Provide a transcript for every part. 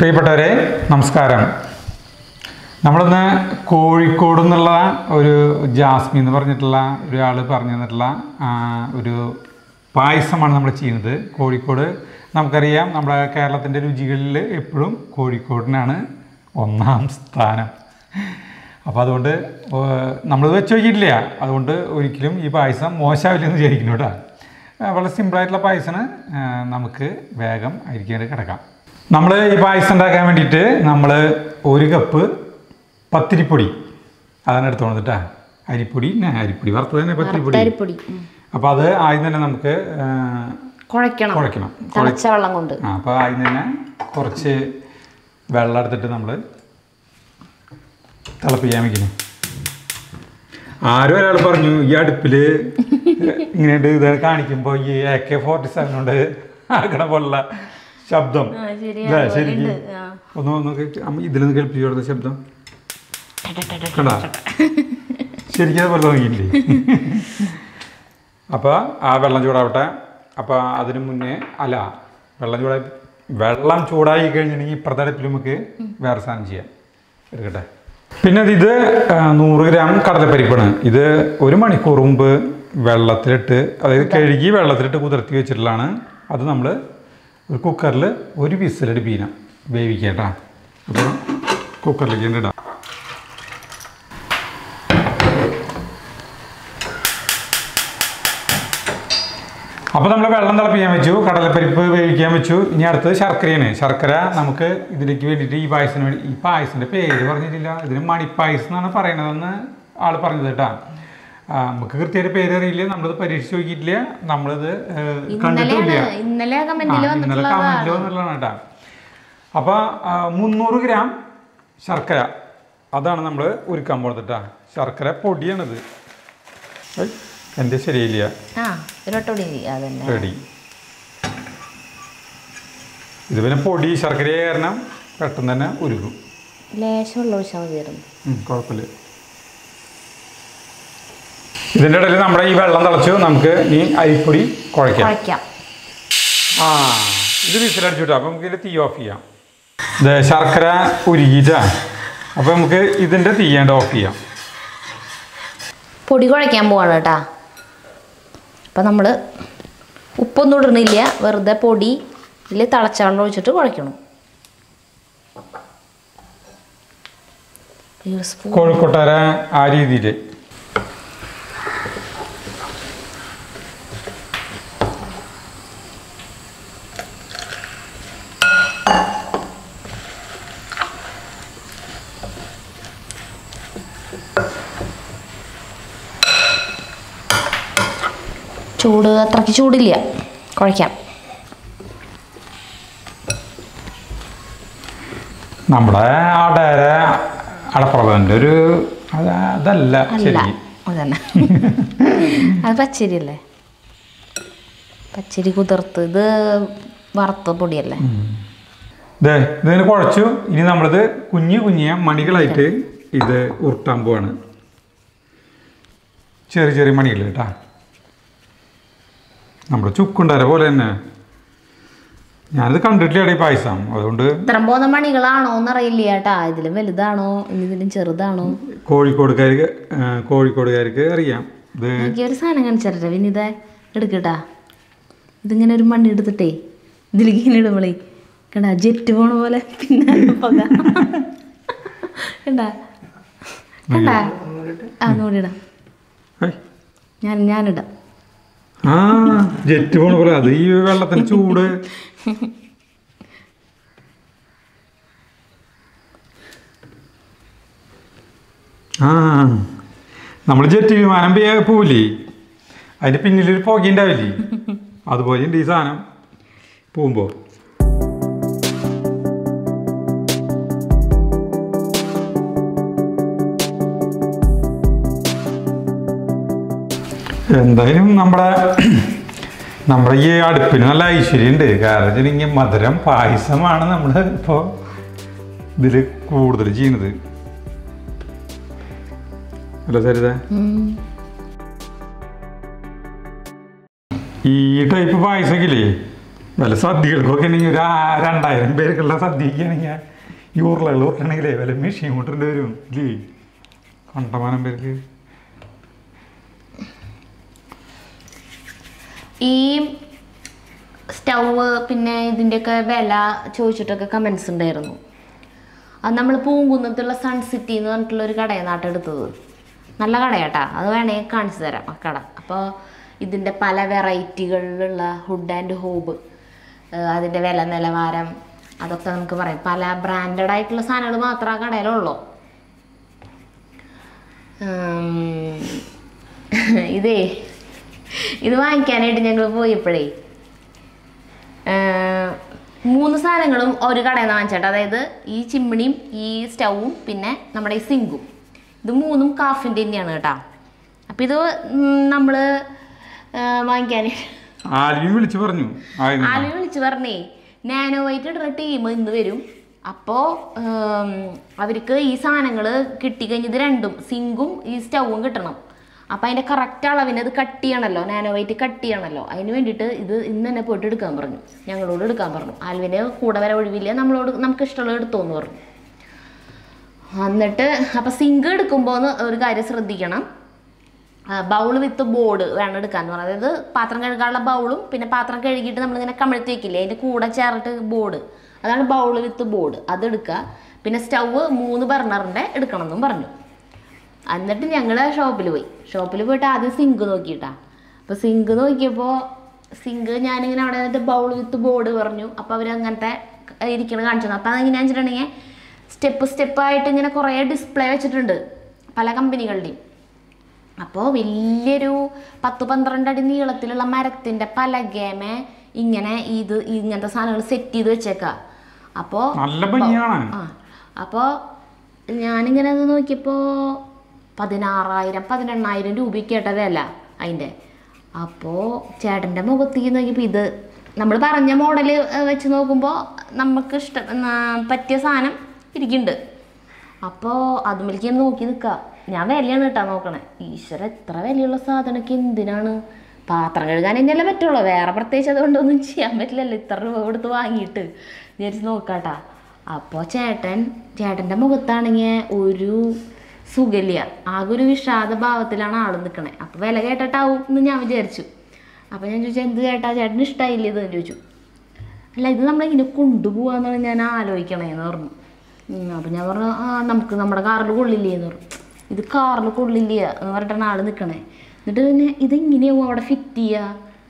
പ്രിയപ്പെട്ടവരെ നമസ്കാരം നമ്മളിന്ന് കോഴിക്കോട് എന്നുള്ള ഒരു ജാസ്മി എന്ന് പറഞ്ഞിട്ടുള്ള ഒരാൾ പറഞ്ഞു തന്നിട്ടുള്ള ആ, ഒരു പായസമാണ് നമ്മൾ ചെയ്യുന്നത് കോഴിക്കോട് നമുക്കറിയാം നമ്മുടെ കേരളത്തിൻ്റെ രുചികളിൽ എപ്പോഴും കോഴിക്കോടിനാണ് ഒന്നാം സ്ഥാനം അപ്പോൾ അതുകൊണ്ട് നമ്മൾ വെച്ച് നോക്കിയിട്ടില്ല അതുകൊണ്ട് ഒരിക്കലും ഈ പായസം മോശമാവില്ലെന്ന് വിചാരിക്കുന്നു കേട്ടോ ആ, വളരെ സിമ്പിളായിട്ടുള്ള പായസമാണ് ആ, നമുക്ക് വേഗം അരിക്കാണ്ട് കിടക്കാം നമ്മൾ ഈ പായസം ഉണ്ടാക്കാൻ വേണ്ടിയിട്ട് നമ്മൾ ഒരു കപ്പ് പത്തിരിപ്പൊടി അതാണ് എടുത്തു വന്നിട്ടാ അരിപ്പൊടി ന്നെ, അരിപ്പൊടി വറുത്തത് തന്നെ പത്തിരിപ്പൊടി അരിപ്പൊടി ഉം. അപ്പോൾ അത് ആദ്യം തന്നെ നമുക്ക് ആ, കുഴയ്ക്കണം കുഴയ്ക്കണം തിളച്ച വെള്ളം കൊണ്ട് ആ അപ്പോൾ ആദ്യം തന്നെ കുറച്ച് വെള്ളം എടുത്തിട്ട് നമ്മൾ തിളപ്പിക്കാൻ വെക്കുന്നു ആരും ഒരാൾ പറഞ്ഞു ഈ അടുപ്പിൽ ഇങ്ങനെയുണ്ട് ഇത് കാണിക്കുമ്പോൾ ഈ എ കെ ഫോർട്ടി സെവൻ കൊണ്ട് ആക്കണ പോലുള്ള ശബ്ദം ഇല്ലേ, ശരിക്കും ഒന്ന് ഒന്ന് കേട്ട്- അമ്മ ഇതിലൊന്ന് കേൾപ്പിച്ചു കൊടുത്ത ശബ്ദം കണ്ട ശരിക്കും അതുപോലെ തോന്നിയില്ലേ അപ്പോൾ ആ വെള്ളം ചൂടാവട്ടെ അപ്പോൾ അതിന് മുന്നേ അല്ല വെള്ളം ചൂടായി വെള്ളം ചൂടായി കഴിഞ്ഞിട്ടുണ്ടെങ്കിൽ ഇപ്പുറത്തെ അടുപ്പിൽ നമുക്ക് വേറെ സാധനം ചെയ്യാം എടുക്കട്ടെ പിന്നെ ഇത് ആ, നൂറ് ഗ്രാം കടലപ്പരിപ്പാണ് ഇത് ഒരു മണിക്കൂർ മുമ്പ് വെള്ളത്തിലിട്ട് അതായത് കഴുകി വെള്ളത്തിലിട്ട് കുതിർത്തി വെച്ചിട്ടുള്ളതാണ് അത് നമ്മൾ ഒരു കുക്കറിൽ ഒരു വിസിലടുപ്പിക്കണം വേവിക്കട്ടാ അപ്പോൾ കുക്കറിലേക്ക് തന്നെ ഇടാം അപ്പോൾ നമ്മൾ വെള്ളം തിളപ്പിക്കാൻ വെച്ചു കടലപ്പരിപ്പ് വേവിക്കാൻ വെച്ചു ഇനി അടുത്തത് ശർക്കരയാണ് ശർക്കര നമുക്ക് ഇതിലേക്ക് വേണ്ടിയിട്ട് ഈ പായസത്തിന് വേണ്ടി ഈ പായസത്തിൻ്റെ പേര് പറഞ്ഞിട്ടില്ല ഇതിന് മണിപ്പായസം എന്നാണ് പറയണതെന്ന് ആൾ പറഞ്ഞത് കേട്ടാ ആ, നമുക്ക് കൃത്യമായിട്ട് പേര് അറിയില്ല നമ്മളിത് പരീക്ഷിച്ച് നോക്കിയിട്ടില്ല നമ്മളിത് ഏഹ്, കണ്ടിട്ടില്ല ഇന്നലെയാണ് ഇന്നലെ കമന്റിൽ ആ, ഇന്നലെ കമന്റിലോ എന്നുള്ളതാണ് കേട്ടാ അപ്പോൾ മുന്നൂറ് ഗ്രാം ശർക്കര അതാണ് നമ്മൾ ഉരുക്കാൻ പോകുന്നത് കേട്ടാ ശർക്കര പൊടിയാണിത് ഐ, എൻ്റെ ശരിയില്ല ആ ഒരു വട്ടോടി അതന്നെ റെഡി ഇത് പിന്നെ പൊടി ശർക്കര കാരണം പെട്ടെന്ന് തന്നെ ഉരുകും ലേശം വെള്ളം ഒഴിച്ചാൽ മതിയായിരുന്നു ഉം, കുഴപ്പമില്ല ഇതിൻ്റെ ഇടയിൽ നമ്മുടെ ഈ വെള്ളം തിളച്ചു നമുക്ക് ഈ അരിപ്പൊടി കുഴയ്ക്കാം കുഴയ്ക്കാം ആ ഇത് വിസിലടിച്ചു വിട്ടോ അപ്പം നമുക്ക് ഇതിൻ്റെ തീ ഓഫ് ചെയ്യാം ഇത് ശർക്കര ഉരുകിയിട്ടാ അപ്പോൾ നമുക്ക് ഇതിൻ്റെ തീയാണ്ട് ഓഫ് ചെയ്യാം പൊടി കുഴയ്ക്കാൻ പോവാണ് കേട്ടാ അപ്പം നമ്മൾ ഉപ്പൊന്നും ഇടണില്ല വെറുതെ പൊടി ഇതിൽ തിളച്ച വെള്ളം ഒഴിച്ചിട്ട് കുഴയ്ക്കണം ഒരു സ്പൂൺ കോഴിക്കോട്ടാര ആ രീതിയിൽ ചൂട് അത്രയ്ക്ക് ചൂടില്ല കുഴയ്ക്കാം നമ്മുടെ അടര അടപ്രഭൻ്റെ ഒരു അത് അതല്ല അല്ല ശരി അതന്നെ അത് പച്ചരി അല്ലേ പച്ചരി കുതിർത്ത് ഇത് വറുത്ത പൊടിയല്ലേ ഇതേ ഇതിന് കുഴച്ചു ഇനി നമ്മളിത് കുഞ്ഞു കുഞ്ഞിയ മണികളായിട്ട് ഇത് ഉരുട്ടാൻ പോവാണ് ചെറിയ ചെറിയ മണികൾ കേട്ടാ നമ്മുടെ ചുക്കുണ്ടാര പോലെ തന്നെ ഞാനിത് കണ്ടിട്ടില്ല ഈ പായസം അതുകൊണ്ട് ഇത്രയും പോകുന്ന മണികളാണോ എന്നറിയില്ല കേട്ടാ ഇതിലും വലുതാണോ ഇനി ഇതിലും ചെറുതാണോ കോഴിക്കോടുകാർക്ക് ആ, കോഴിക്കോടുകാർക്ക് അറിയാം ഇത് എനിക്ക് ഒരു സാധനം കാണിച്ചിട്ടെ പിന്നെ ഇതേ എടുക്കട്ടാ ഇതിങ്ങനെ ഒരു മണ്ണി എടുത്തിട്ടേ ഇതിലേക്ക് ഇങ്ങനെ ഇടുമ്പോളേ കണ്ടാ ജെറ്റ് പോണ പോലെ പിന്നെ പുക കണ്ടാ കണ്ടാ ആ നോടിടാം ഏയ്. ഞാൻ ഞാനിടാം ആ ജെറ്റ് പോണ പോലെ അത് ഈ വെള്ളത്തിന് ചൂട് ആ നമ്മൾ ജെറ്റ് വിമാനം പേ- പോവില്ലേ അതിൻ്റെ പിന്നിലൊരു പുകയുണ്ടാവില്ലേ അതുപോലെ ഉണ്ട് ഈ സാധനം പോകുമ്പോൾ എന്തായാലും നമ്മുടെ നമ്മുടെ ഈ അടുപ്പിന് നല്ല ഐശ്വര്യമുണ്ട് കാരണം വെച്ചിട്ടുണ്ടെങ്കിൽ മധുരം പായസമാണ് നമ്മൾ ഇപ്പോൾ ഇതിൽ കൂടുതൽ ചെയ്യുന്നത് അല്ല സരിത ഈ ടൈപ്പ് പായസമൊക്കെ വല്ല സദ്യകൾക്കൊക്കെ ആണെങ്കിൽ ഒരു ആ- രണ്ടായിരം പേർക്കുള്ള സദ്യക്കാണെങ്കിൽ ഈ ഉരുളകൾ ഉരുട്ടണമെങ്കിലേ വല്ല മെഷീൻ കൊണ്ടിട്ട് വരും ഇല്ലേ കണ്ടമാനം പേർക്ക് ഈ സ്റ്റൗവ് പിന്നെ ഇതിൻ്റെയൊക്കെ വില ചോദിച്ചിട്ടൊക്കെ കമൻസ് ഉണ്ടായിരുന്നു അത് നമ്മൾ പൂങ്കുന്നത്തുള്ള സൺ സിറ്റി എന്ന് പറഞ്ഞിട്ടുള്ള ഒരു കടയാണ് നാട്ടെടുത്തത് നല്ല കടയാട്ടാ അത് വേണമെങ്കിൽ കാണിച്ചു തരാം ആ കട അപ്പോൾ ഇതിൻ്റെ പല വെറൈറ്റികളിലുള്ള ഹുഡ് ആൻഡ് ഹോബ് അതിൻ്റെ വില നിലവാരം അതൊക്കെ നമുക്ക് പറയാം പല ബ്രാൻഡഡ് ആയിട്ടുള്ള സാധനങ്ങൾ മാത്രമേ ആ കടയിലുള്ളൂ ഉം. ഇതേ ഇത് വാങ്ങിക്കാനായിട്ട് ഞങ്ങൾ പോയപ്പോഴേ ഏർ, മൂന്ന് സാധനങ്ങളും ഒരു കടയിൽ നിന്ന് വാങ്ങിച്ചേട്ടാ അതായത് ഈ ചിമ്മിണിയും ഈ സ്റ്റൗവും പിന്നെ നമ്മുടെ ഈ സിങ്കും ഇത് മൂന്നും കാഫിൻ്റെ തന്നെയാണ് കേട്ടോ അപ്പം ഇത് നമ്മൾ വാങ്ങിക്കാൻ ആരെയും വിളിച്ചു പറഞ്ഞു ആയിരുന്നു ആലി വിളിച്ച് പറഞ്ഞേ നാനോ വൈറ്റ് ഇടുന്ന ടീം ഇന്ന് വരും അപ്പോൾ അവർക്ക് ഈ സാധനങ്ങൾ കിട്ടിക്കഴിഞ്ഞത് രണ്ടും സിങ്കും ഈ സ്റ്റൗവും കിട്ടണം അപ്പം അതിൻ്റെ കറക്റ്റ് അളവിന് അത് കട്ട് ചെയ്യണമല്ലോ നാനോ വൈറ്റ് കട്ട് ചെയ്യണമല്ലോ അതിന് വേണ്ടിയിട്ട് ഇത് ഇന്ന് തന്നെ പോയിട്ട് എടുക്കാൻ പറഞ്ഞു ഞങ്ങളോട് എടുക്കാൻ പറഞ്ഞു ആൽവിന് കൂടെ വരെ ഒഴിവില്ല നമ്മളോട് നമുക്ക് ഇഷ്ടമുള്ളത് എടുത്തോന്ന് പറഞ്ഞു എന്നിട്ട് അപ്പം സിങ്ക് എടുക്കുമ്പോൾ ഒരു കാര്യം ശ്രദ്ധിക്കണം ബൗൾ വിത്ത് ബോർഡ് വേണം എടുക്കാൻ എന്ന് പറയുന്നത് അതായത് പാത്രം കഴുകാനുള്ള ബൗളും പിന്നെ പാത്രം കഴുകിയിട്ട് നമ്മളിങ്ങനെ കമിഴ്ത്തി വെക്കില്ലേ അതിൻ്റെ കൂടെ ചേർത്ത് ബോർഡ് അതാണ് ബൗൾ വിത്ത് ബോർഡ് അത് എടുക്കുക പിന്നെ സ്റ്റൗവ് മൂന്ന് ബർണറിൻ്റെ എടുക്കണം എന്നും പറഞ്ഞു എന്നിട്ട് ഞങ്ങൾ ഷോപ്പിൽ പോയി ഷോപ്പിൽ പോയിട്ട് ആദ്യം സിങ്ക് നോക്കിയിട്ടാ അപ്പോൾ സിങ്ക് നോക്കിയപ്പോൾ സിങ്ക് ഞാനിങ്ങനെ അവിടെ നിന്നിട്ട് ബൗൾ വിത്ത് ബോർഡ് പറഞ്ഞു അപ്പോൾ അവർ അങ്ങനത്തെ ഇരിക്കണ കാണിച്ചു തന്നു അപ്പോൾ അതെങ്ങനെയാണെന്ന് വെച്ചിട്ടുണ്ടെങ്കിൽ സ്റ്റെപ്പ് സ്റ്റെപ്പായിട്ട് ഇങ്ങനെ കുറേ ഡിസ്പ്ലേ വെച്ചിട്ടുണ്ട് പല കമ്പനികളുടെയും അപ്പോൾ വലിയൊരു പത്ത് പന്ത്രണ്ട് അടി നീളത്തിലുള്ള മരത്തിൻ്റെ പലകേമേ ഇങ്ങനെ ഇത് ഇങ്ങനത്തെ സാധനങ്ങൾ സെറ്റ് ചെയ്ത് വെച്ചേക്കാം അപ്പോൾ നല്ല ഭംഗിയാണ് ആ അപ്പോൾ ഞാനിങ്ങനെ അത് നോക്കിയപ്പോൾ പതിനാറായിരം പതിനെണ്ണായിരം രൂപയ്ക്കേട്ട വില അതിൻ്റെ അപ്പോൾ ചേട്ടൻ്റെ മുഖത്തേക്ക് നോക്കിയപ്പോൾ ഇത് നമ്മൾ പറഞ്ഞ മോഡൽ വെച്ച് നോക്കുമ്പോൾ നമുക്ക് ഇഷ്ടം ആ, പറ്റിയ സാധനം ഇരിക്കുന്നുണ്ട് അപ്പോൾ അതുമിലേക്ക് ഞാൻ നോക്കി നിൽക്കുക ഞാൻ വിലയാണ് കേട്ടോ നോക്കണേ ഈശ്വര എത്ര വിലയുള്ള സാധനമൊക്കെ എന്തിനാണ് പാത്രം കഴുകാൻ തന്നെയല്ലേ പറ്റുള്ളൂ വേറെ പ്രത്യേകിച്ച് അതുകൊണ്ടൊന്നും ചെയ്യാൻ പറ്റില്ലല്ലോ ഇത്ര രൂപ കൊടുത്ത് വാങ്ങിയിട്ട് വിചാരിച്ച് നോക്കാട്ടാ അപ്പോൾ ചേട്ടൻ ചേട്ടൻ്റെ മുഖത്താണെങ്കിൽ ഒരു സുഖമില്ല ആകെ ഒരു വിഷാദ ഭാവത്തിലാണ് ആൾ നിൽക്കണേ അപ്പോൾ വില കേട്ടിട്ടാവും എന്ന് ഞാൻ വിചാരിച്ചു അപ്പോൾ ഞാൻ ചോദിച്ചാൽ എന്ത് ചേട്ടാ ചേട്ടന് ഇഷ്ടമായില്ലേ ഇത് എന്ന് ചോദിച്ചു അല്ല ഇത് നമ്മളിങ്ങനെ കൊണ്ടുപോകാന്നാണ് ഞാൻ ആലോചിക്കണേന്ന് പറഞ്ഞു അപ്പം ഞാൻ പറഞ്ഞു ആ നമുക്ക് നമ്മുടെ കാറിൽ കൊള്ളില്ലേ എന്ന് പറഞ്ഞു ഇത് കാറിൽ കൊള്ളില്ല എന്ന് പറഞ്ഞിട്ടാണ് ആൾ നിൽക്കണേ എന്നിട്ട് പിന്നെ ഇതെങ്ങനെയാവും അവിടെ ഫിറ്റ് ചെയ്യുക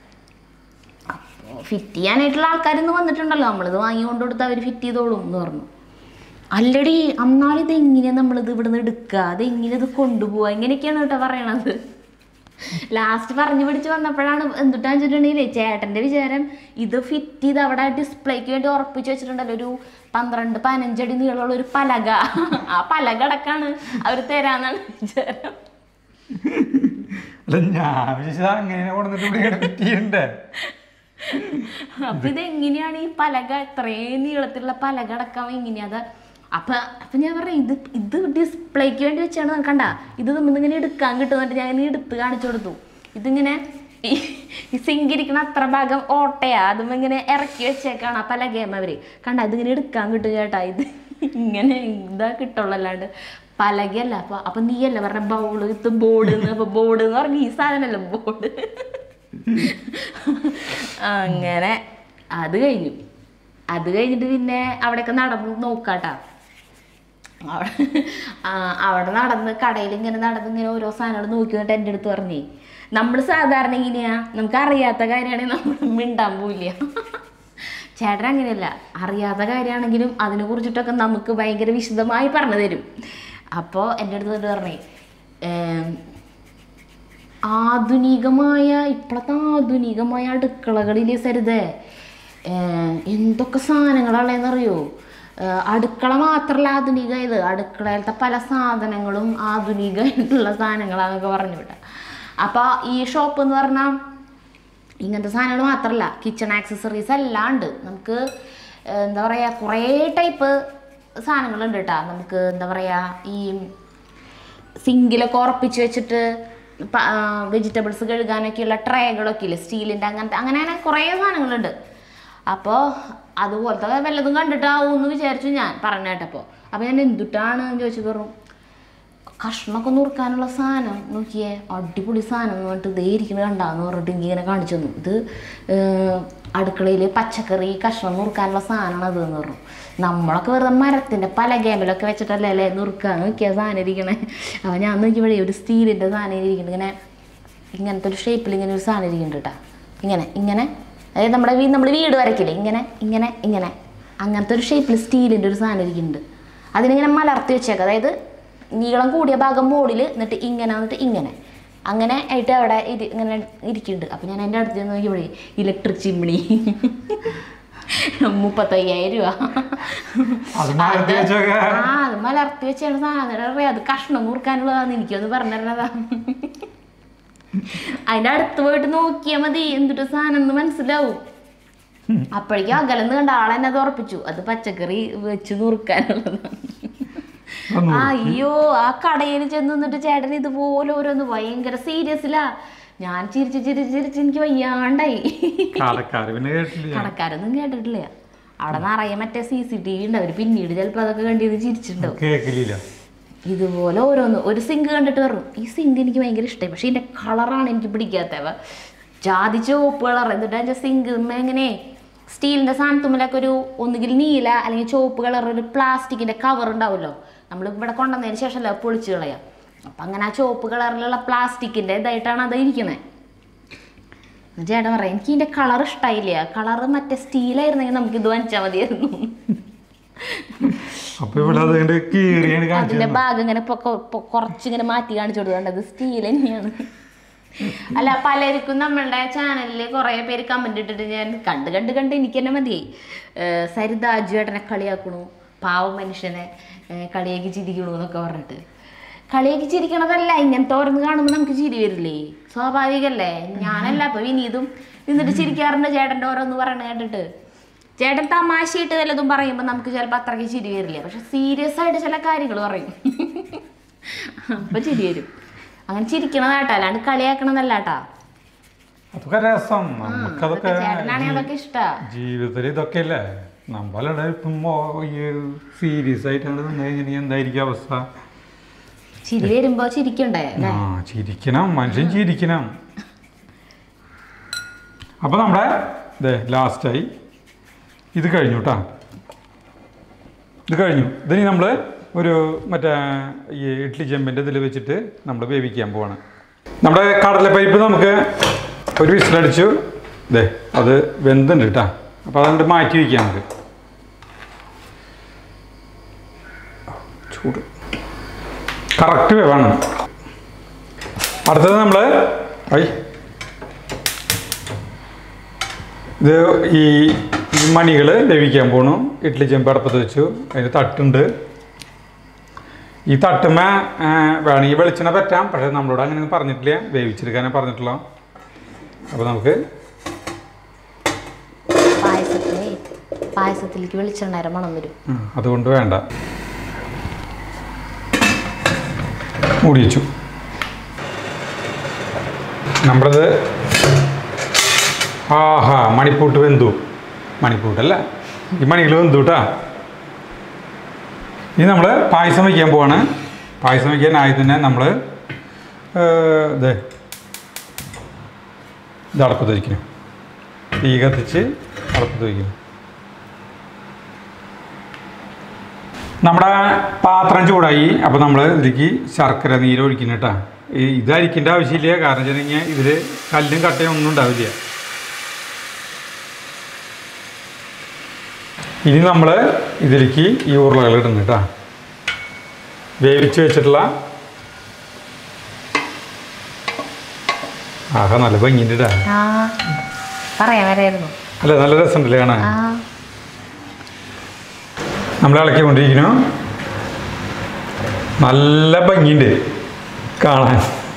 അപ്പോൾ ഫിറ്റ് ചെയ്യാനായിട്ടുള്ള ആൾക്കാരിന്ന് വന്നിട്ടുണ്ടല്ലോ നമ്മളിത് വാങ്ങി കൊണ്ടു കൊടുത്ത് അവർ ഫിറ്റ് ചെയ്തോളും എന്ന് പറഞ്ഞു അല്ലടി അന്നാലും ഇത് എങ്ങനെയാണ് നമ്മളിത് ഇവിടുന്ന് എടുക്കുക അത് എങ്ങനെ ഇത് കൊണ്ടുപോവുക ഇങ്ങനെയൊക്കെയാണ് കേട്ടോ പറയണത് ലാസ്റ്റ് പറഞ്ഞു പിടിച്ച് വന്നപ്പോഴാണ് എന്തുട്ടാന്ന് വെച്ചിട്ടുണ്ടെങ്കിലേ ചേട്ടൻ്റെ വിചാരം ഇത് ഫിറ്റ് ചെയ്ത് അവിടെ ഡിസ്പ്ലേക്ക് വേണ്ടി ഉറപ്പിച്ച് വെച്ചിട്ടുണ്ടല്ലോ ഒരു പന്ത്രണ്ട് പതിനഞ്ചടി നീളമുള്ള ഒരു പലക ആ പലക അടക്കാണ് അവർ തരാന്നാണ് വിചാരം അല്ല ഞാൻ വിചാരിച്ചത് അങ്ങനെ കൊണ്ടിട്ട് ഇവിടെ പറ്റിയണ്ടേ അപ്പൊ ഇത് എങ്ങനെയാണ് ഈ പലക ഇത്രയും നീളത്തിലുള്ള പലക അടക്കം എങ്ങനെയാ അത് അപ്പൊ അപ്പൊ ഞാൻ പറഞ്ഞ ഇത് ഇത് ഡിസ്പ്ലേക്ക് വേണ്ടി വെച്ചാണ് കണ്ട ഇത് നമ്മൾ ഇങ്ങനെ എടുക്കാൻ കിട്ടുന്നുണ്ട് ഞാൻ ഇങ്ങനെ എടുത്ത് കാണിച്ചു കൊടുത്തു ഇതിങ്ങനെ ഈ ഈ സിങ്കിരിക്കണ അത്ര ഭാഗം ഓട്ടയാ അതും ഇങ്ങനെ ഇറക്കി വെച്ചേക്കാണ് ആ പലകേമ അവര് കണ്ട ഇതിങ്ങനെ എടുക്കാൻ കിട്ടും ചേട്ടാ ഇത് ഇങ്ങനെ ഇതാ കിട്ടുള്ളൂ അല്ലാണ്ട് പലകയല്ല അപ്പൊ അപ്പൊ നീയല്ല പറഞ്ഞ ബൗള് ഇത് ബോർഡ് അപ്പൊ ബോർഡ് എന്ന് പറഞ്ഞ ഈ സാധനമല്ല ബോർഡ് അങ്ങനെ അത് കഴിഞ്ഞു അത് കഴിഞ്ഞിട്ട് പിന്നെ അവിടെയൊക്കെ നടന്ന് നോക്കാട്ടാ അവിടെ ആ, അവിടെ നടന്ന് കടയിൽ ഇങ്ങനെ നടന്ന് ഇങ്ങനെ ഓരോ സാധനങ്ങൾ നോക്കി എന്നിട്ട് എൻ്റെ അടുത്ത് പറഞ്ഞേ നമ്മൾ സാധാരണ ഇങ്ങനെയാ നമുക്ക് അറിയാത്ത കാര്യമാണെങ്കിൽ നമ്മൾ മിണ്ടാൻ പോവില്ല ചേട്ടൻ അങ്ങനെയല്ല അറിയാത്ത കാര്യമാണെങ്കിലും അതിനെ കുറിച്ചിട്ടൊക്കെ നമുക്ക് ഭയങ്കര വിശദമായി പറഞ്ഞു തരും അപ്പോൾ എൻ്റെ അടുത്ത് വന്നിട്ട് പറഞ്ഞേ ഏം, ആധുനികമായ ഇപ്പോഴത്തെ ആധുനികമായ അടുക്കളകളിലെ സരിതേ ഏഹ് എന്തൊക്കെ സാധനങ്ങളാണേന്നറിയോ ഏഹ് അടുക്കള മാത്രമല്ല ആധുനിക ഇത് അടുക്കളയിലത്തെ പല സാധനങ്ങളും ആധുനികമായിട്ടുള്ള സാധനങ്ങളാന്നൊക്കെ പറഞ്ഞു വിട്ട അപ്പോൾ ഈ ഷോപ്പ് എന്ന് പറഞ്ഞാൽ ഇങ്ങനത്തെ സാധനങ്ങൾ മാത്രമല്ല കിച്ചൺ ആക്സസറീസ് എല്ലാം ഉണ്ട് നമുക്ക് ഏഹ് എന്താ പറയുക കുറേ ടൈപ്പ് സാധനങ്ങളുണ്ട് കേട്ടോ നമുക്ക് എന്താ പറയുക ഈ സിങ്കിലൊക്കെ ഉറപ്പിച്ച് വെച്ചിട്ട് വെജിറ്റബിൾസ് കഴുകാനൊക്കെയുള്ള ട്രേകളൊക്കെ ഇല്ലേ സ്റ്റീലിൻ്റെ അങ്ങനത്തെ അങ്ങനെ അങ്ങനെ കുറേ സാധനങ്ങളുണ്ട് അപ്പോൾ അതുപോലത്തെ വല്ലതും കണ്ടിട്ടാവും എന്ന് വിചാരിച്ചു ഞാൻ പറഞ്ഞ കേട്ടപ്പോൾ അപ്പോൾ ഞാൻ എന്തുട്ടാണ് എന്ന് ചോദിച്ചു പറഞ്ഞു കഷ്ണമൊക്കെ നുറുക്കാനുള്ള സാധനം നോക്കിയേ അടിപൊളി സാധനം എന്ന് പറഞ്ഞിട്ട് ഇതേ ഇരിക്കുന്നത് കണ്ടാന്ന് പറഞ്ഞിട്ട് എനിക്ക് ഇങ്ങനെ കാണിച്ചു തന്നു ഇത് അടുക്കളയിൽ പച്ചക്കറി കഷ്ണം നുറുക്കാനുള്ള സാധനമാണ് അത് എന്ന് പറഞ്ഞു നമ്മളൊക്കെ വെറുതെ മരത്തിൻ്റെ പല ഗേമിലൊക്കെ വെച്ചിട്ടല്ലേ അല്ലേ നുറുക്കാൻ നോക്കിയ സാധനം ഇരിക്കണേ അപ്പോൾ ഞാൻ നോക്കിയപ്പോഴേ ഒരു സ്റ്റീലിൻ്റെ സാധനം ഇരിക്കുന്നത് ഇങ്ങനെ ഇങ്ങനത്തെ ഒരു ഷേപ്പിൽ ഇങ്ങനെ ഒരു സാധനം ഇരിക്കുന്നുണ്ട് കേട്ടോ ഇങ്ങനെ ഇങ്ങനെ അതായത് നമ്മുടെ വീ നമ്മൾ വീട് വരയ്ക്കില്ലേ ഇങ്ങനെ ഇങ്ങനെ ഇങ്ങനെ അങ്ങനത്തെ ഒരു ഷേപ്പിൽ സ്റ്റീലിൻ്റെ ഒരു സാധനം ഇരിക്കുന്നുണ്ട് അതിനിങ്ങനെ മലർത്തി വെച്ചേക്കാം അതായത് നീളം കൂടിയ ഭാഗം മുകളിൽ എന്നിട്ട് ഇങ്ങനെ വന്നിട്ട് ഇങ്ങനെ അങ്ങനെ ആയിട്ട് അവിടെ ഇരി ഇങ്ങനെ ഇരിക്കുന്നുണ്ട് അപ്പം ഞാൻ എൻ്റെ അടുത്ത് ചെന്ന് നോക്കിയപ്പോഴേ ഇലക്ട്രിക് ചിമ്മിണി മുപ്പത്തയ്യായിരം രൂപ അത് മലർത്തി വെച്ചൊക്കെ ആ അത് മലർത്തി വെച്ചാണ് സാധനം അറിയാം അത് കഷ്ണം മുറുക്കാനുള്ളതാന്ന് എനിക്കൊന്ന് പറഞ്ഞിരുന്നതാ അതിന്റെ അടുത്ത് പോയിട്ട് നോക്കിയാൽ മതി എന്തിട്ട് സാധനം എന്ന് മനസ്സിലാവും അപ്പോഴേക്കും അകലെന്ന് കണ്ട ആളെന്നെ അത് ഉറപ്പിച്ചു അത് പച്ചക്കറി വെച്ച് നുറുക്കാനുള്ളതാണ് ഒന്ന് അയ്യോ ആ കടയിൽ ചെന്ന് നിന്നിട്ട് ചേട്ടൻ ഇതുപോലെ ഓരോന്ന് ഭയങ്കര സീരിയസിലാ ഞാൻ ചിരിച്ച് ചിരിച്ച് ചിരിച്ച് എനിക്ക് വയ്യാണ്ടായി കടക്കാർ പിന്നെ കേട്ടില്ല കടക്കാരൊന്നും കേട്ടിട്ടില്ല അവിടെ നിറയെ മറ്റേ സി സി ടി വി ഉണ്ട് അവർ പിന്നീട് ചിലപ്പോൾ അതൊക്കെ കണ്ടിത് ചിരിച്ചിട്ടുണ്ടാവും കേക്കില്ല ഇതുപോലെ ഓരോന്ന് ഒരു സിങ്ക് കണ്ടിട്ട് പറഞ്ഞു ഈ സിങ്ക് എനിക്ക് ഭയങ്കര ഇഷ്ടമായി പക്ഷേ ഇതിൻ്റെ കളറാണ് എനിക്ക് പിടിക്കാത്തവ ജാതി ചുവപ്പ് കളർ എന്നിട്ട് അതിൻ്റെ സിങ്ക് എങ്ങനെ സ്റ്റീലിൻ്റെ സാധനത്തുമ്മിലൊക്കെ ഒരു ഒന്നുകിൽ നീല അല്ലെങ്കിൽ ചുവപ്പ് കളർ ഒരു പ്ലാസ്റ്റിക്കിൻ്റെ കവർ ഉണ്ടാവുമല്ലോ നമ്മൾ ഇവിടെ കൊണ്ടുവന്നതിന് ശേഷമല്ല പൊളിച്ച് കളയാം അപ്പം അങ്ങനെ ആ ചുവപ്പ് കളറിലുള്ള പ്ലാസ്റ്റിക്കിൻ്റെ ഇതായിട്ടാണ് അത് ഇരിക്കുന്നത് ചേട്ടൻ പറയാം എനിക്ക് ഇതിൻ്റെ കളർ ഇഷ്ടമായില്ല കളർ മറ്റേ സ്റ്റീലായിരുന്നെങ്കിൽ നമുക്ക് ഇത് വാങ്ങിച്ചാൽ മതിയായിരുന്നു അപ്പൊ ഇവിടെ അതുകൊണ്ട് കീറിയാണ് കാണിച്ചത് അതിന്റെ ഭാഗം ഇങ്ങനെ പൊ- പൊ- കുറച്ചിങ്ങനെ മാറ്റി കാണിച്ചു കൊടുക്കുന്നുണ്ട് അത് സ്റ്റീൽ തന്നെയാണ് അല്ല പലർക്കും നമ്മളുടെ ചാനലിൽ കുറേ പേര് കമന്റ് ഇട്ടിട്ട് ഞാൻ കണ്ട് കണ്ട് കണ്ട് എനിക്ക് തന്നെ മതിയായി ഏർ സരിതാജു ഏട്ടനെ കളിയാക്കണു പാവ മനുഷ്യനെ ഏർ കളിയാക്കി ചിരിക്കണു എന്നൊക്കെ പറഞ്ഞിട്ട് കളിയാക്കി ചിരിക്കണതല്ല ഇങ്ങനത്തെ ഓരോന്ന് കാണുമ്പോൾ നമുക്ക് ചിരി വരില്ലേ സ്വാഭാവികല്ലേ ഞാനല്ല അപ്പൊ വിനീതും നിന്നിട്ട് ചിരിക്കാറുണ്ട് ചേട്ടൻ്റെ ഓരോന്ന് പറയണ കേട്ടിട്ട് ചേട്ടൻ തമാശയായിട്ട് വല്ലതും പറയുമ്പോൾ നമുക്ക് ചിലപ്പോൾ അത്രയ്ക്ക് ചിരി വരില്ല പക്ഷെ സീരിയസ് ആയിട്ട് ചില കാര്യങ്ങൾ പറയും അപ്പൊ ചിരി വരും അങ്ങനെ ചിരിക്കണതാട്ടാ അല്ലാണ്ട് കളിയാക്കണതല്ല കേട്ടാ അതൊക്കെ രസം നമുക്കതൊക്കെ ചേട്ടനാണെങ്കിൽ അതൊക്കെ ഇഷ്ടാ ജീവിതത്തിൽ ഇതൊക്കെ അല്ലേ നമ്മളുടെ ഇപ്പം മോ- ഈ സീരിയസ് ആയിട്ടാണ് നിന്ന് കഴിഞ്ഞാൽ എന്തായിരിക്കും അവസ്ഥ ചിരി വരുമ്പോ ചിരിക്കണ്ടേ ആ ചിരിക്കണം മനുഷ്യൻ ചിരിക്കണം അപ്പൊ നമ്മുടെ ഇതേ ലാസ്റ്റായി ഇത് കഴിഞ്ഞു കേട്ടാ ഇത് കഴിഞ്ഞു ഇതിനി നമ്മൾ ഒരു മറ്റേ ഈ ഇഡ്ലി ചെമ്പിൻ്റെ ഇതിൽ വെച്ചിട്ട് നമ്മൾ വേവിക്കാൻ പോവാണ് നമ്മുടെ കടലപ്പരിപ്പ് നമുക്ക് ഒരു വിസിലടിച്ചു ഇതേ അത് വെന്തുണ്ട് കേട്ടാ അപ്പോൾ അതുകൊണ്ട് മാറ്റി വയ്ക്കാം നമുക്ക് ചൂട് കറക്റ്റ് വേവാണ് അടുത്തത് നമ്മൾ ഐ ഇത് ഈ ഈ മണികൾ വേവിക്കാൻ പോണു ഇഡ്ഡലി ചെമ്പ് അടുപ്പത്ത് വെച്ചു അതിന് തട്ടുണ്ട് ഈ തട്ടുമ്മ ആ, വേണമെങ്കിൽ വെളിച്ചെണ്ണ പറ്റാം പക്ഷേ നമ്മളോട് അങ്ങനെ ഒന്നും പറഞ്ഞിട്ടില്ല വേവിച്ചെടുക്കാനേ പറഞ്ഞിട്ടുള്ളൂ അപ്പോൾ നമുക്ക് പായസത്തിലേ പായസത്തിലേക്ക് വെളിച്ചെണ്ണ മണം വരും ആ, അതുകൊണ്ട് വേണ്ട മൂടി വെച്ചു നമ്മളത് ആഹാ മണിപ്പൂട്ട് വെന്തു മണിപ്പൂട്ടല്ല ഈ മണികൾ വെന്തു കേട്ടാ ഇനി നമ്മൾ പായസം വയ്ക്കാൻ പോവാണ് പായസം വയ്ക്കാൻ ആയി തന്നെ നമ്മൾ ഇത് ഇത് അടപ്പത്ത് വയ്ക്കണം തീ കത്തിച്ച് അടപ്പത്ത് വയ്ക്കണം നമ്മുടെ പാത്രം ചൂടായി അപ്പോൾ നമ്മൾ ഇതിലേക്ക് ശർക്കര നീര് ഒഴിക്കണം കേട്ടോ ഈ ഇത് അരിക്കേണ്ട ആവശ്യമില്ല കാരണം വെച്ചിട്ടുണ്ടെങ്കിൽ ഇതിൽ കല്ലും കട്ടയും ഒന്നും ഉണ്ടാവില്ല ഇനി നമ്മൾ ഇതിലേക്ക് ഈ ഉരുളകൾ ഇടുന്നു കേട്ടോ വേവിച്ച് വെച്ചിട്ടുള്ള ആഹാ നല്ല ഭംഗിയുണ്ട് കേട്ടോ ആ പറയാൻ വരായിരുന്നു അല്ല നല്ല രസമുണ്ടല്ലേ കാണാൻ ആ നമ്മൾ ഇളക്കിക്കൊണ്ടിരിക്കുന്നു നല്ല ഭംഗിയുണ്ട് കാണാൻ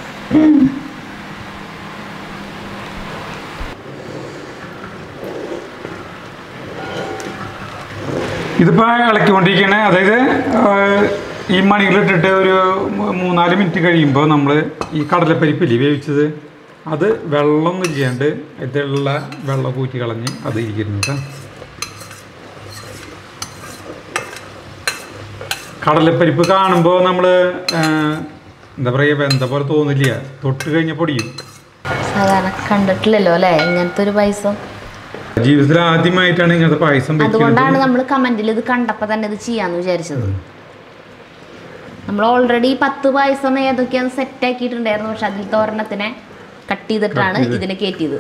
ഇതിപ്പോൾ ഇളക്കിക്കൊണ്ടിരിക്കുകയാണ് അതായത് ആഹ്, ഈ മണികളിട്ടിട്ട് ഒരു മൂ- മൂന്നാല് മിനിറ്റ് കഴിയുമ്പോൾ നമ്മൾ ഈ കടലപ്പരിപ്പില്ലേ വേവിച്ചത് അത് വെള്ളമൊന്നും ചെയ്യാണ്ട് ഇതിലുള്ള വെള്ളം കൂറ്റി കളഞ്ഞ് അത് ഇരിക്കുന്നു കേട്ടോ കടലപ്പരിപ്പ് കാണുമ്പോൾ നമ്മൾ എന്താ പറയുക വെന്ത പോലെ തോന്നില്ല തൊട്ട് കഴിഞ്ഞ പൊടിയും സാധാരണ കണ്ടിട്ടില്ലല്ലോ അല്ലേ ഇങ്ങനത്തെ ഒരു പായസം ജീവിതത്തിൽ ആദ്യമായിട്ടാണ് ഇങ്ങനത്തെ പായസം വെക്കുന്നത് അതുകൊണ്ടാണ് നമ്മൾ കമന്റിൽ ഇത് കണ്ടപ്പോൾ തന്നെ ഇത് ചെയ്യാന്ന് വിചാരിച്ചത് നമ്മൾ ഓൾറെഡി പത്ത് പായസം ഏതൊക്കെയാണ് സെറ്റ് ആക്കിയിട്ടുണ്ടായിരുന്നു പക്ഷെ അതിൽ ഒരെണ്ണത്തിനെ കട്ട് ചെയ്തിട്ടാണ് ഇതിനെ കയറ്റിയത്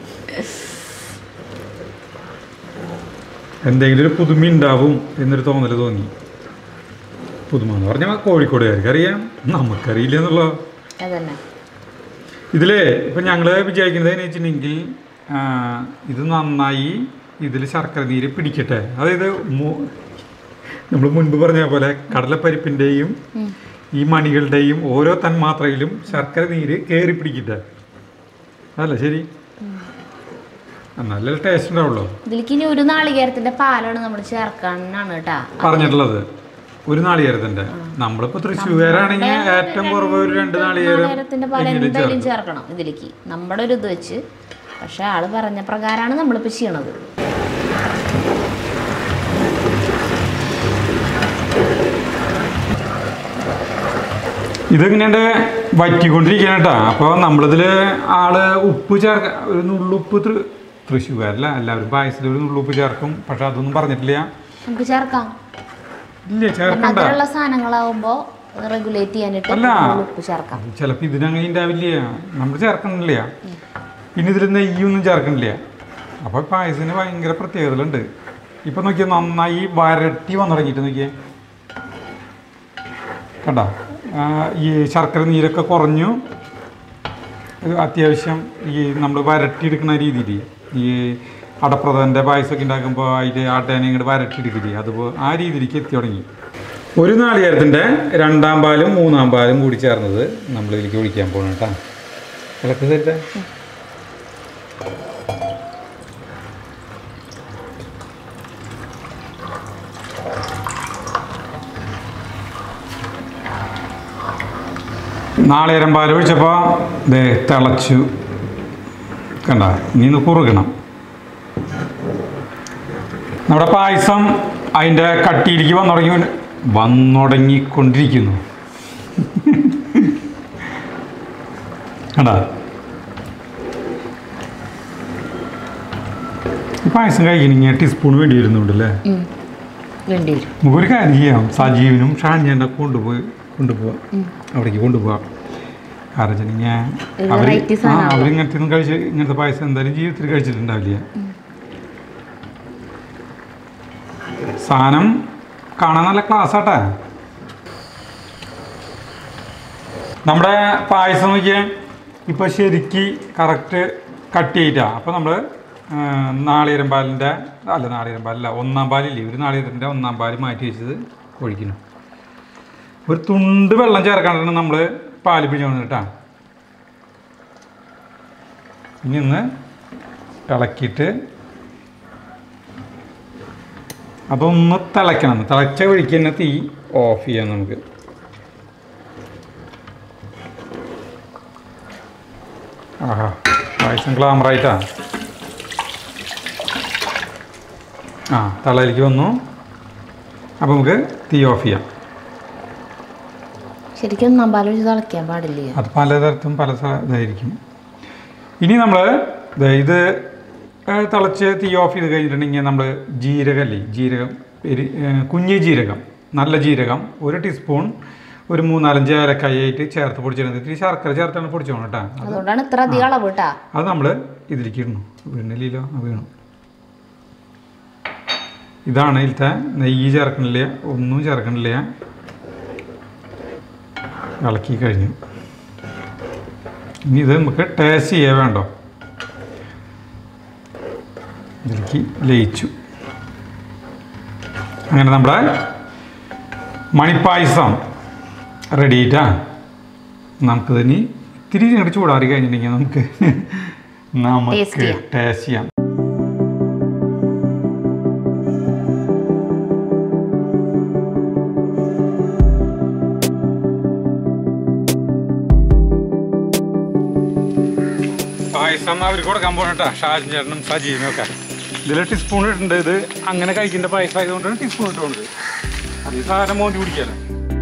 എന്തെങ്കിലും ഒരു പുതുമ ഉണ്ടാവും എന്നൊരു തോന്നൽ തോന്നി പുതുമ എന്ന് പറഞ്ഞാൽ കോഴിക്കോടുകാർക്ക് അറിയാം നമുക്കറിയില്ല എന്നുള്ളോ അതന്നെ ഇതില് ഇപ്പം ഞങ്ങൾ വിചാരിക്കുന്നത് എന്ന് വെച്ചിട്ടുണ്ടെങ്കിൽ ആ, ഇത് നന്നായി ഇതിൽ ശർക്കര നീര് പിടിക്കട്ടെ അതായത് നമ്മൾ മുൻപ് പറഞ്ഞ പോലെ കടലപ്പരിപ്പിൻ്റെയും ഈ മണികളുടെയും ഓരോ തന്മാത്രയിലും ശർക്കര നീര് കയറി പിടിക്കട്ടെ അതല്ല ശരി ആ, നല്ല ടേസ്റ്റ് ഉണ്ടാവുള്ളൂ ഇതിലേക്ക് ഇനി ഒരു നാളികേരത്തിന്റെ പാലാണ് നമ്മൾ ചേർക്കാനാണ് കേട്ടാ പറഞ്ഞിട്ടുള്ളത് ഒരു നാളികേരത്തിന്റെ നമ്മളിപ്പോ തൃശ്ശൂരാണെങ്കിൽ ഏറ്റവും കുറവ് ഒരു രണ്ട് നാളികേരം നാളികേരത്തിന്റെ പാൽ എങ്കിലും എന്തായാലും ചേർക്കും. ചേർക്കണം ഇതിലേക്ക് നമ്മുടെ ഒരു ഇത് വെച്ച് പക്ഷെ ആള് പറഞ്ഞ പ്രകാരമാണ് നമ്മളിപ്പോൾ ചെയ്യണത് ഇതിങ്ങനെ വറ്റിക്കൊണ്ടിരിക്കണം കേട്ടോ അപ്പോൾ നമ്മളിതിൽ ആള് ഉപ്പ് ചേർക്ക ഒരു നുള്ളുപ്പ് തൃ- തൃശ്ശൂർക്കാരല്ല എല്ലാവരും പായസത്തിൽ ഒരു നുള്ളുപ്പ് ചേർക്കും പക്ഷെ അതൊന്നും പറഞ്ഞിട്ടില്ല നമുക്ക് ചേർക്കാം ഇല്ല ചേർക്കണ്ട മധുരമുള്ള സാധനങ്ങളാവുമ്പോൾ റെഗുലേറ്റ് ചെയ്യാനായിട്ട് അല്ല. നമ്മൾ ഉപ്പ് ചേർക്കാം ചിലപ്പോൾ ഇതിനങ്ങനെ ഉണ്ടാവില്ല നമ്മൾ ചേർക്കണില്ല പിന്നെ ഇതിൽ നെയ്യൊന്നും ചേർക്കണില്ല അപ്പോൾ പായസത്തിന് ഭയങ്കര പ്രത്യേകതകളുണ്ട് ഇപ്പം നോക്കിയാൽ നന്നായി വരട്ടി വന്നു തുടങ്ങിയിട്ട് നോക്കിയേ കണ്ട ഈ ശർക്കര നീരൊക്കെ കുറഞ്ഞു ഇത് അത്യാവശ്യം ഈ നമ്മൾ വരട്ടിയെടുക്കുന്ന രീതിയിൽ ഈ അടപ്രഥമൻ്റെ പായസമൊക്കെ ഉണ്ടാക്കുമ്പോൾ അതിൽ ആട്ടേനെ ഇങ്ങോട്ട് വരട്ടിയെടുക്കില്ലേ അതുപോലെ ആ രീതിയിലേക്ക് എത്തി തുടങ്ങി ഒരു നാളികേരത്തിൻ്റെ രണ്ടാം പാലും മൂന്നാം പാലും കൂടി ചേർന്നത് നമ്മൾ ഇതിലേക്ക് ഒഴിക്കാൻ പോകണം കേട്ടോ ഇളക്ക് തരുത്ത നാളികേരം പാൽ ഒഴിച്ചപ്പോൾ ദേ തിളച്ചു കണ്ട ഇനി ഒന്ന് കുറുകണം നമ്മുടെ പായസം അതിൻ്റെ കട്ടിയിലേക്ക് വന്നു തുടങ്ങി വന്നുടങ്ങിക്കൊണ്ടിരിക്കുന്നു കണ്ടാ ഈ പായസം കഴിക്കണമെങ്കിൽ ടീസ്പൂൺ വേണ്ടി വരുന്നുണ്ട് അല്ലേ ഉം. വേണ്ടി വരും നമുക്കൊരു കാര്യം ചെയ്യാം സജീവനും ഷാൻജാൻ്റെ കൊണ്ടുപോയി കൊണ്ടുപോവാം അവിടേക്ക് കൊണ്ടുപോവാം കാരണം വെച്ചിട്ടുണ്ടെങ്കിൽ ഒരു അവർ variety ആ സാധനമാണല്ലോ. അവരിങ്ങനത്തെ ഒന്നും കഴിച്ച് ഇങ്ങനത്തെ പായസം എന്തായാലും ജീവിതത്തിൽ കഴിച്ചിട്ടുണ്ടാവില്ല സാധനം കാണാൻ നല്ല ക്ലാസ് ആട്ടെ നമ്മുടെ പായസം നോക്കിയാൽ ഇപ്പോൾ ശരിക്ക് കറക്റ്റ് കട്ട് ചെയ്തിട്ടാ അപ്പോൾ നമ്മൾ നാളികേരം പാലിൻ്റെ അല്ല നാളികേരം പാലല്ല ഒന്നാം പാലില്ലേ ഒരു നാളികേരത്തിൻ്റെ ഒന്നാം പാല് മാറ്റി വെച്ചത് ഒഴിക്കണം ഒരു തുണ്ട് വെള്ളം ചേർക്കാണ്ടാണ് നമ്മൾ പാല് പിഴിഞ്ഞു കേട്ടാ ഇനി ഒന്ന് ഇളക്കിയിട്ട് അതൊന്ന് തിളയ്ക്കണം തിളച്ച വഴിക്ക് തന്നെ തീ ഓഫ് ചെയ്യാം നമുക്ക് ആഹാ പായസം ഗ്ലാമറായിട്ടാ ആ തളയിലേക്ക് വന്നു അപ്പോൾ നമുക്ക് തീ ഓഫ് ചെയ്യാം ശരിക്കും ഒന്നാം പാൽ ഒഴിച്ച് തിളയ്ക്കാൻ പാടില്ല അത് പലതരത്തും പല സ- ഇതായിരിക്കും ഇനി നമ്മൾ ഇത് ഏ, തിളച്ച് തീ ഓഫ് ചെയ്ത് കഴിഞ്ഞിട്ടുണ്ടെങ്കിൽ നമ്മൾ ജീരകമല്ലേ ജീരകം എരി ഏ, കുഞ്ഞി ജീരകം നല്ല ജീരകം ഒരു ടീസ്പൂൺ ഒരു മൂന്നാലഞ്ച് ഏലക്കായിട്ട് ചേർത്ത് പൊടിച്ചിരുന്നത് ഇത്തിരി ശർക്കര ചേർത്താണ് പൊടിച്ചോണം കേട്ടോ അതുകൊണ്ടാണ് ഇത്ര അധികം അളവ് കേട്ടാ അത് നമ്മൾ ഇതിലേക്ക് ഇടണം വീണില്ലല്ലോ അത് വീണു ഇതാണ് ഇതിലത്തെ നെയ്യ് ചേർക്കണില്ല ഒന്നും ചേർക്കണില്ല ഇളക്കി കഴിഞ്ഞു ഇനി ഇത് നമുക്ക് ടേസ്റ്റ് ചെയ്യാൻ വേണ്ടോ ഇതിലേക്ക് ലയിച്ചു അങ്ങനെ നമ്മുടെ മണിപ്പായസം റെഡി ആയിട്ടാ നമുക്കിത് ഇനി ഇത്തിരി ഇങ്ങോട്ട് ചൂടാറി കഴിഞ്ഞിട്ടുണ്ടെങ്കിൽ നമുക്ക് Taste നമുക്ക് ചെയ്യാം. ടേസ്റ്റ് ചെയ്യാം പായസം അവർക്ക് കൊടുക്കാൻ പോകണട്ടാ ഷാജൻ ചേട്ടനും സജീവനും ഒക്കെ ഇതിൽ ടീസ്പൂൺ ഇട്ടുണ്ട് ഇത് അങ്ങനെ കഴിക്കേണ്ട പായസം ആയതുകൊണ്ടാണ് ടീസ്പൂൺ ഇട്ടുകൊണ്ട് അത് ഈ സാധനം മോന്തി കുടിക്കാലോ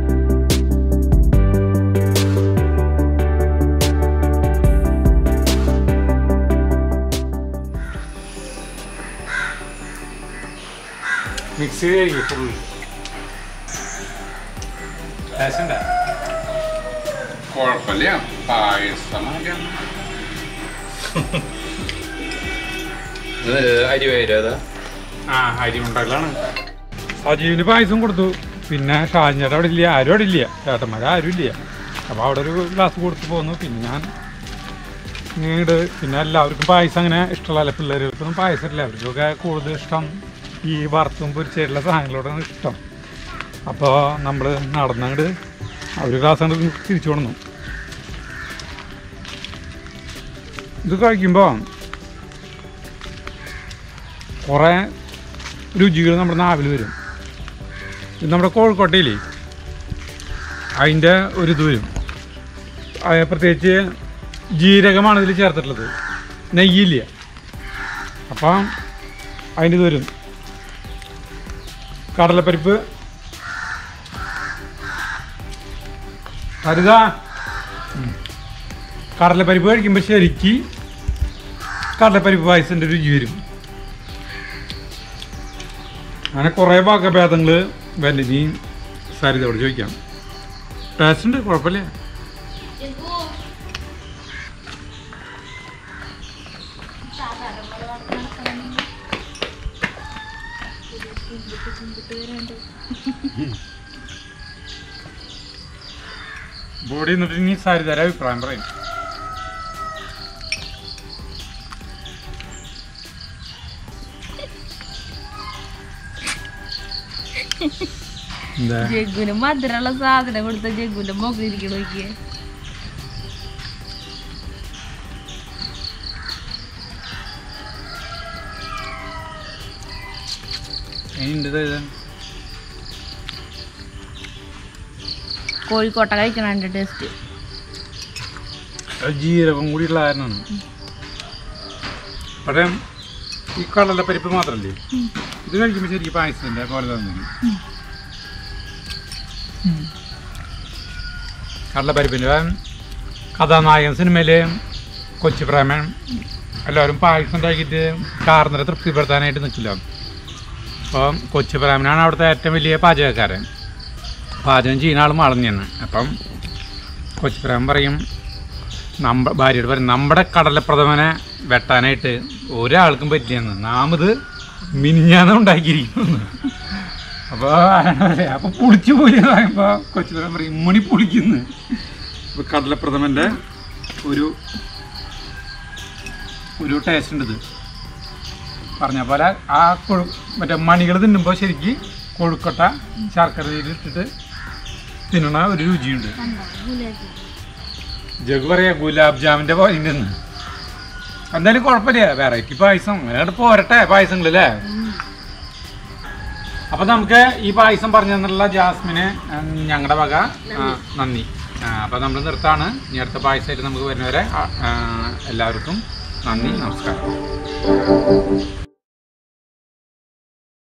മിക്സ് ചെയ്ത് ഫുള്ള് ടേസ്റ്റ് കുഴപ്പമില്ല പായസം അരി വരും അതാ ആ അരി ഉണ്ടാക്കലാണ് സജീവിന് പായസം കൊടുത്തു പിന്നെ ഷാജിൻ്റെ അവിടെ ഇല്ല ആരും അവിടെ ഇല്ല ചേട്ടന്മാർ ആരും ഇല്ല അപ്പോൾ അവിടെ ഒരു ഗ്ലാസ് കൊടുത്ത് പോന്നു പിന്നെ ഞാൻ ഇങ്ങോട്ട് പിന്നെ എല്ലാവർക്കും പായസം അങ്ങനെ ഇഷ്ടമല്ല പിള്ളേർക്കൊന്നും പായസം ഇല്ല അവർക്കൊക്കെ കൂടുതൽ ഇഷ്ടം ഈ വറുത്തും പൊരിച്ചിട്ടുള്ള സാധനങ്ങളോടാണ് ഇഷ്ടം അപ്പോൾ നമ്മൾ നടന്നങ്ങോട്ട് ഒരു ഗ്ലാസ് അങ്ങോട്ട് തിരിച്ചു കൊണ്ടു ഇത് കഴിക്കുമ്പോൾ കുറേ രുചികൾ നമ്മുടെ നാവിൽ വരും ഇത് നമ്മുടെ കോഴിക്കോട്ടയിലേ അതിൻ്റെ ഒരു ഇത് വരും അത് പ്രത്യേകിച്ച് ജീരകമാണ് ഇതിൽ ചേർത്തിട്ടുള്ളത് നെയ്യില്ല അപ്പം അതിൻ്റെ ഇത് വരും കടലപ്പരിപ്പ് ഹരിത കടലപ്പരിപ്പ് കഴിക്കുമ്പോൾ ശരിക്ക് കടലപ്പരിപ്പ് പായസത്തിൻ്റെ രുചി വരും അങ്ങനെ കുറേ ഭാഗഭേദങ്ങൾ വന്നിനി സരിതയോട് ചോദിക്കാം ടേസ്റ്റ് ഉണ്ട് കുഴപ്പമില്ല ബോഡി എന്നിട്ട് ഇനി സരിതയുടെ അഭിപ്രായം പറയും എന്താ ജഗ്ഗുന് മധുരമുള്ള സാധനം കൊടുത്ത ജഗ്ഗുന്റെ മുഖം ഇരിക്കണ നോക്കിയേ അതിൻ്റെ കോഴിക്കോട്ട കഴിക്കണ ടേസ്റ്റ് അത് ജീരകം കൂടിയുള്ള കാരണമാണ് പക്ഷേ ഈ കടലപ്പരിപ്പ് മാത്രമല്ലേ ഇത് കഴിക്കുമ്പോൾ ശരിക്കും പായസത്തിൻ്റെ പോലെ തന്നെ കടലപ്പരിപ്പിൻ്റെ കഥാനായകൻ സിനിമയിൽ കൊച്ചി പ്രേമൻ എല്ലാവരും പായസം ഉണ്ടാക്കിയിട്ട് കാർന്നരെ തൃപ്തിപ്പെടുത്താനായിട്ട് നിൽക്കില്ല അപ്പം കൊച്ചി പ്രേമനാണ് അവിടുത്തെ ഏറ്റവും വലിയ പാചകക്കാരൻ പാചകം ചെയ്യുന്ന ആൾ മളഞ്ഞാണ് അപ്പം കൊച്ചി പ്രേമൻ പറയും നമ്മ ഭാര്യയോട് പറയും നമ്മുടെ കടലപ്രഥമനെ വെട്ടാനായിട്ട് ഒരാൾക്കും പറ്റില്ലെന്ന് നാം ഇത് മിനിഞ്ഞാന്ന് ഉണ്ടാക്കിയിരിക്കുന്നു അപ്പോൾ അപ്പോൾ പുളിച്ചു പോയി എന്ന് പറയുമ്പോൾ കൊച്ചു പറയാൻ പറയും ഇമ്മണി പുളിക്കുന്നു അപ്പോൾ കടലപ്രഥമൻ്റെ ഒരു ഒരു ടേസ്റ്റ് ഉണ്ട് ഇത് പറഞ്ഞ പോലെ ആ കൊഴു മറ്റേ മണികൾ തിന്നുമ്പോൾ ശരിക്ക് കൊഴുക്കട്ട ശർക്കര ഇട്ടിട്ട് തിന്നണ ഒരു രുചിയുണ്ട് ജഗ് പറയാ ഗുലാബ് ജാമിന്റെ പോയിന്റ് എന്തായാലും കുഴപ്പമില്ല വെറൈറ്റി പായസം അങ്ങനെ പോരട്ടെ പായസങ്ങളല്ലേ അപ്പൊ നമുക്ക് ഈ പായസം പറഞ്ഞു തന്നുള്ള ജാസ്മിന് ഞങ്ങളുടെ വക ആ, നന്ദി ആ, അപ്പൊ നമ്മൾ നിർത്താണ് ഇനി അടുത്ത പായസമായിട്ട് നമുക്ക് വരുന്നവരെ ആ, ആ, എല്ലാവർക്കും നന്ദി നമസ്കാരം